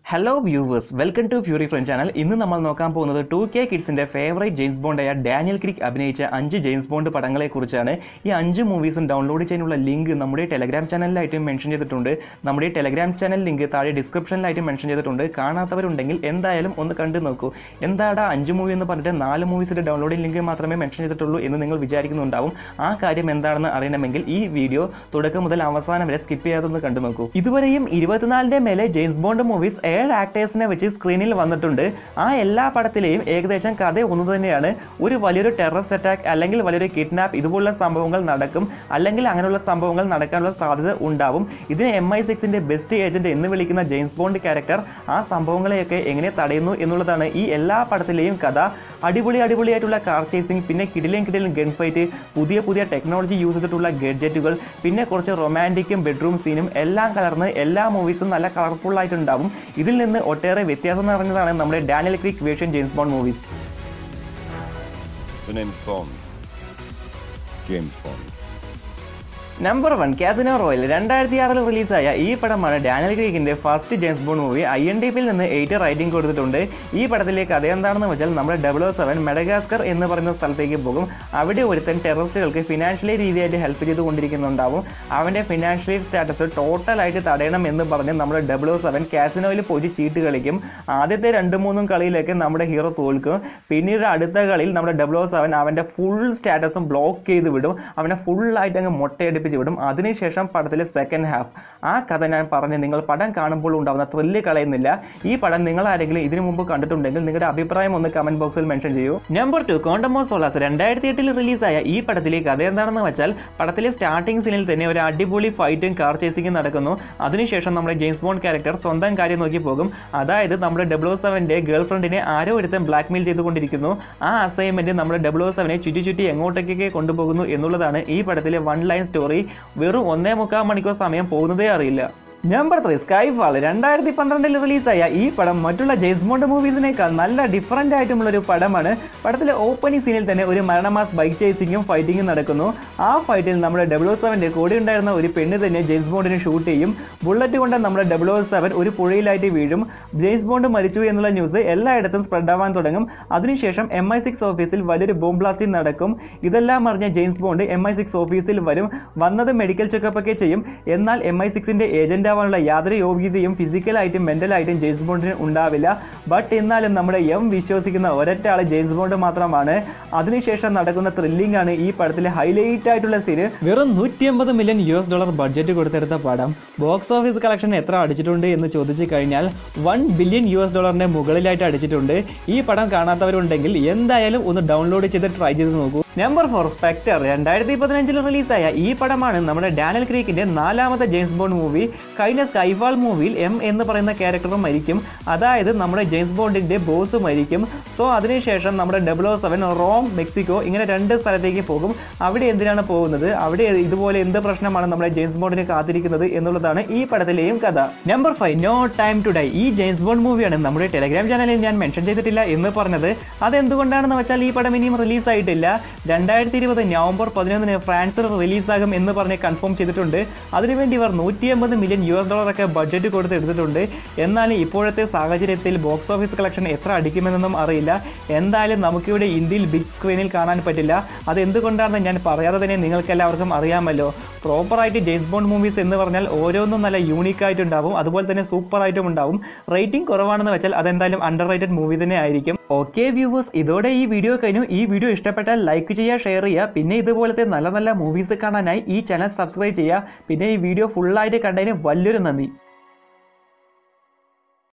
Hello viewers welcome to fury friend channel ഇന്ന് നമ്മൾ നോക്കാൻ പോകുന്നത് ടു കെ കിഡ്സിന്റെ ഫേവറേറ്റ് ജെയിംസ് ബോണ്ടായ ഡാനിയൽ ക്രിക് അഭിനയിച്ച അഞ്ച് ജെയിംസ് ബോണ്ട് പടങ്ങളെ കുറിച്ചാണ് ഈ അഞ്ച് മൂവീസും ഡൗൺലോഡ് ചെയ്യാനുള്ള ലിങ്ക് നമ്മുടെ ടെലഗ്രാം ചാനലിലായിട്ട് മെൻഷൻ ചെയ്തിട്ടുണ്ട് നമ്മുടെ ടെലഗ്രാം ചാനൽ ലിങ്ക് താഴെ ഡിസ്ക്രിപ്ഷനിലായിട്ട് മെൻഷൻ ചെയ്തിട്ടുണ്ട് കാണാത്തവരുണ്ടെങ്കിൽ എന്തായാലും ഒന്ന് കണ്ടു നോക്കൂ എന്താടാ അഞ്ച് മൂവി എന്ന് പറഞ്ഞിട്ട് നാല് മൂവീസിന്റെ ഡൗൺലോഡിംഗ് ലിങ്ക് മാത്രമേ മെൻഷൻ ചെയ്തിട്ടുള്ളൂ എന്ന് നിങ്ങൾ വിചാരിക്കുന്നുണ്ടാവും ആ കാര്യം എന്താണെന്ന് അറിയണമെങ്കിൽ ഈ വീഡിയോ തുടക്കം മുതൽ അവസാനം വരെ സ്കിപ്പ് ചെയ്യാതെ ഒന്ന് കണ്ടു നോക്കൂ ഇതുവരെയും ഇരുപത്തിനാലിന്റെ മേലെ ജെയിംസ് ബോണ്ട് മൂവീസ് ഏഴ് ആക്ടേഴ്സിനെ വെച്ച് സ്ക്രീനിൽ വന്നിട്ടുണ്ട് ആ എല്ലാ പടത്തിലെയും ഏകദേശം കഥ ഒന്ന് തന്നെയാണ് ഒരു വലിയൊരു ടെററിസ്റ്റ് അറ്റാക്ക് അല്ലെങ്കിൽ വലിയൊരു കിഡ്നാപ്പ് ഇതുപോലുള്ള സംഭവങ്ങൾ നടക്കും അല്ലെങ്കിൽ അങ്ങനെയുള്ള സംഭവങ്ങൾ നടക്കാനുള്ള സാധ്യത ഉണ്ടാവും ഇതിനെ എം ഐ സിക്സിന്റെ ബെസ്റ്റ് ഏജന്റ് എന്ന് വിളിക്കുന്ന ജെയിംസ് ബോണ്ട് ക്യാരക്ടർ ആ സംഭവങ്ങളെയൊക്കെ എങ്ങനെ തടയുന്നു എന്നുള്ളതാണ് ഈ എല്ലാ പടത്തിലെയും കഥ അടിപൊളി അടിപൊളിയായിട്ടുള്ള കാർ ചേസിംഗ് പിന്നെ കിടിലും കിടിലും ഗൺ ഫൈറ്റ് പുതിയ പുതിയ ടെക്നോളജി യൂസ് ചെയ്തിട്ടുള്ള ഗഡ്ജറ്റുകൾ പിന്നെ കുറച്ച് റൊമാൻറ്റിക്കും ബെഡ്റൂം സീനും എല്ലാം കലർന്ന് എല്ലാ മൂവീസും നല്ല കളർഫുൾ ആയിട്ടുണ്ടാവും ഇതിൽ നിന്ന് ഒട്ടേറെ വ്യത്യാസം നിറഞ്ഞതാണ് നമ്മുടെ Daniel Craig version James Bond movies The name's Bond. James Bond. Number one casino royale രണ്ടായിരത്തി ആറിൽ റിലീസായ ഈ പടമാണ് ഡാനിയൽ ക്രീക്കിന്റെ first James Bond movie I N D പിയിൽ നിന്ന് എയ്റ്റ് റൈറ്റിംഗ് കൊടുത്തിട്ടുണ്ട് ഈ പടത്തിലെ കഥ എന്താണെന്ന് വെച്ചാൽ നമ്മുടെ ഡബിൾ ഓ സെവൻ മെഡഗാസ്കർ എന്ന് പറയുന്ന സ്ഥലത്തേക്ക് പോകും അവിടെ ഒരുത്തൻ ടെററിസ്റ്റുകൾക്ക് ഫിനാൻഷ്യലി രീതിയായിട്ട് ഹെൽപ്പ് ചെയ്തുകൊണ്ടിരിക്കുന്നുണ്ടാവും അവന്റെ ഫിനാൻഷ്യലി സ്റ്റാറ്റസ് ടോട്ടലായിട്ട് തടയണം എന്ന് പറഞ്ഞ് നമ്മുടെ ഡബിൾ ഓ സെവൻ കാസിനോയിൽ പോയി ചീട്ട് കളിക്കും ആദ്യത്തെ രണ്ട് മൂന്നും കളിയിലൊക്കെ നമ്മുടെ ഹീറോ തോൽക്കും പിന്നീട് അടുത്ത കളിയിൽ നമ്മുടെ ഡബിൾ ഓ സെവൻ അവന്റെ ഫുൾ സ്റ്റാറ്റസും ബ്ലോക്ക് ചെയ്ത് വിടും അവനെ ഫുള്ളായിട്ട് അങ്ങ് മുട്ടയടിപ്പിച്ച് വിടും അതിനുശേഷം പടത്തിലെ സെക്കൻഡ് ഹാഫ് ആ കഥ ഞാൻ പറഞ്ഞ് നിങ്ങൾ പടം കാണുമ്പോൾ ഉണ്ടാവുന്ന ത്രില്ല് കളയുന്നില്ല ഈ പടം നിങ്ങൾ ആരെങ്കിലും ഇതിനു മുമ്പ് കണ്ടിട്ടുണ്ടെങ്കിൽ നിങ്ങളുടെ അഭിപ്രായം ഒന്ന് കമന്റ് ബോക്സിൽ മെൻഷൻ ചെയ്യൂ നമ്പർ ടു കോണ്ടമോ സോളാസ് രണ്ടായിരത്തി എട്ടിൽ റിലീസായ ഈ പടത്തിലെ കഥ എന്താണെന്ന് വെച്ചാൽ പടത്തിലെ സ്റ്റാർട്ടിംഗ് സീനിൽ തന്നെ ഒരു അടിപൊളി ഫൈറ്റും കാർ ചേസിംഗും നടക്കുന്നു അതിനുശേഷം നമ്മുടെ ജെയിംസ് ബോണ്ട് ക്യാരക്ടർ സ്വന്തം കാര്യം നോക്കി പോകും അതായത് നമ്മുടെ ഡബ്ല്യു സെവന്റെ ഗേൾ ഫ്രണ്ടിനെ ആരോ ഒരുത്തൻ ബ്ലാക്ക്മെയിൽ ചെയ്തുകൊണ്ടിരിക്കുന്നു ആ അസൈൻമെന്റ് നമ്മുടെ ഡബ്ല്യു സെവനെ ചുറ്റി ചുറ്റി എങ്ങോട്ടേക്കൊക്കെ കൊണ്ടുപോകുന്നു എന്നുള്ളതാണ് ഈ പടത്തിലെ വൺ ലൈൻ സ്റ്റോറി വെറും ഒന്നേ മുക്കാൽ മണിക്കൂർ സമയം പോകുന്നതേ അറിയില്ല നമ്പർ ത്രീ സ്കൈഫാൾ രണ്ടായിരത്തി പന്ത്രണ്ടിൽ റിലീസായ ഈ പടം മറ്റുള്ള ജെയിംസ് ബോണ്ട് മൂവീസിനേക്കാൾ നല്ല ഡിഫറൻ്റ് ആയിട്ടുള്ള ഒരു പടമാണ് പടത്തിലെ ഓപ്പണിംഗ് സീനിൽ തന്നെ ഒരു മരണമാസ് ബൈക്ക് ചേസിങ്ങും ഫൈറ്റിങ്ങും നടക്കുന്നു ആ ഫൈറ്റിൽ നമ്മുടെ ഡബ്ല്യു സെവൻ്റെ കൂടെ ഉണ്ടായിരുന്ന ഒരു പെണ്ണ് തന്നെ ജെയിംസ് ബോണ്ടിനെ ഷൂട്ട് ചെയ്യും ബുള്ളറ്റ് കൊണ്ട് നമ്മുടെ ഡബ്ല്യു സെവൻ ഒരു പുഴയിലായിട്ട് വീഴും ജെയിംസ് ബോണ്ട് മരിച്ചു എന്നുള്ള ന്യൂസ് എല്ലായിടത്തും സ്പ്രെഡ് ആവാൻ തുടങ്ങും അതിനുശേഷം എം ഐ സിക്സ് ഓഫീസിൽ വലിയൊരു ബോംബ് ബ്ലാസ്റ്റിംഗ് നടക്കും ഇതെല്ലാം അറിഞ്ഞ James Bond M I six ഓഫീസിൽ വരും വന്നത് മെഡിക്കൽ ചെക്കപ്പ് ഒക്കെ ചെയ്യും എന്നാൽ എം ഐ സിക്സിന്റെ ഏജന്റ് ആവാനുള്ള യാതൊരു യോഗ്യതയും ഫിസിക്കലായിട്ടും മെന്റലായിട്ടും ജെയിംസ് ബോണ്ടിന് ഉണ്ടാവില്ല ബട്ട് എന്നാലും നമ്മുടെ എം വിശ്വസിക്കുന്ന ഒരൊറ്റ ആൾ ജെയിംസ് ബോണ്ട് മാത്രമാണ് അതിനുശേഷം നടക്കുന്ന ത്രില്ലിംഗ് ആണ് ഈ പടത്തിലെ ഹൈലൈറ്റ് ആയിട്ടുള്ള സീന് വെറും നൂറ്റി അമ്പത് million U S dollar budget കൊടുത്തെടുത്ത പടം ബോക്സ് ഓഫീസ് കളക്ഷൻ എത്ര അടിച്ചിട്ടുണ്ട് എന്ന് ചോദിച്ചു കഴിഞ്ഞാൽ വൺ ബില്യൺ യു എസ് ഡോളറിന്റെ മുകളിലായിട്ട് അടിച്ചിട്ടുണ്ട് ഈ പടം കാണാത്തവരുണ്ടെങ്കിൽ എന്തായാലും ഒന്ന് ഡൗൺലോഡ് ചെയ്ത് ട്രൈ ചെയ്ത് നോക്കൂ നമ്പർ ഫോർ സ്പെക്ടർ രണ്ടായിരത്തി പതിനഞ്ചിൽ റിലീസായ ഈ പടമാണ് നമ്മുടെ ഡാനിയൽ ക്രീക്കിന്റെ നാലാമത്തെ ജെയിംസ് ബോണ്ട് മൂവി കഴിഞ്ഞ സ്കൈഫാൾ മൂവിയിൽ എം എന്ന് പറയുന്ന ക്യാരക്ടർ മരിക്കും അതായത് നമ്മുടെ ജെയിംസ് ബോണ്ടിന്റെ ബോസ് മരിക്കും സോ അതിനുശേഷം നമ്മുടെ double O seven Rome Mexico ഇങ്ങനെ രണ്ട് സ്ഥലത്തേക്ക് പോകും അവിടെ എന്തിനാണ് പോകുന്നത് അവിടെ ഇതുപോലെ എന്ത് പ്രശ്നമാണ് നമ്മുടെ ജെയിംസ് ബോണ്ടിനെ കാത്തിരിക്കുന്നത് എന്നുള്ളതാണ് ഈ പടത്തിലെയും കഥ number five no time to die ഈ ജെയിംസ് ബോണ്ട് മൂവിയാണ് നമ്മുടെ ടെലഗ്രാം ചാനലിൽ ഞാൻ മെൻഷൻ ചെയ്തിട്ടില്ല എന്ന് പറഞ്ഞത് അതെന്തുകൊണ്ടാണെന്ന് വെച്ചാൽ ഈ പടം ഇനിയും റിലീസ് ആയിട്ടില്ല രണ്ടായിരത്തി ഇരുപത് നവംബർ പതിനൊന്നിന് ഫ്രാൻസിൽ റിലീസാകും എന്ന് പറഞ്ഞ് കൺഫേം ചെയ്തിട്ടുണ്ട് അതിനുവേണ്ടി ഇവർ നൂറ്റി അമ്പത് മില്യൺ യു എസ് ഡോളറൊക്കെ ബഡ്ജറ്റ് കൊടുത്ത് എടുത്തിട്ടുണ്ട് എന്നാൽ ഇപ്പോഴത്തെ സാഹചര്യത്തിൽ ബോക്സ് ഓഫീസ് കളക്ഷൻ എത്ര അടിക്കുമെന്നൊന്നും അറിയില്ല എന്തായാലും നമുക്കിവിടെ ഇന്ത്യയിൽ ബിഗ് സ്ക്രീനിൽ കാണാൻ പറ്റില്ല അത് എന്തുകൊണ്ടാണെന്ന് ഞാൻ പറയാതെ തന്നെ നിങ്ങൾക്ക് എല്ലാവർക്കും അറിയാമല്ലോ പ്രോപ്പറായിട്ട് ജെയിംസ് ബോണ്ട് മൂവീസ് എന്ന് പറഞ്ഞാൽ ഓരോന്നും നല്ല യൂണീക്ക് ആയിട്ടുണ്ടാവും അതുപോലെ തന്നെ സൂപ്പർ ആയിട്ടും ഉണ്ടാവും റേറ്റിംഗ് കുറവാണെന്ന് വെച്ചാൽ അതെന്തായാലും അണ്ടർ റേറ്റഡ് മൂവി തന്നെ ആയിരിക്കും ഓക്കെ വ്യൂവേഴ്സ് ഇതോടെ ഈ വീഡിയോ കഴിഞ്ഞു ഈ വീഡിയോ ഇഷ്ടപ്പെട്ടാൽ ലൈക്ക് ചെയ്യുക ഷെയർ ചെയ്യുക പിന്നെ ഇതുപോലത്തെ നല്ല നല്ല മൂവീസ് കാണാനായി ഈ ചാനൽ സബ്സ്ക്രൈബ് ചെയ്യുക പിന്നെ ഈ വീഡിയോ ഫുള്ളായിട്ട് കണ്ടതിന് വലിയൊരു നന്ദി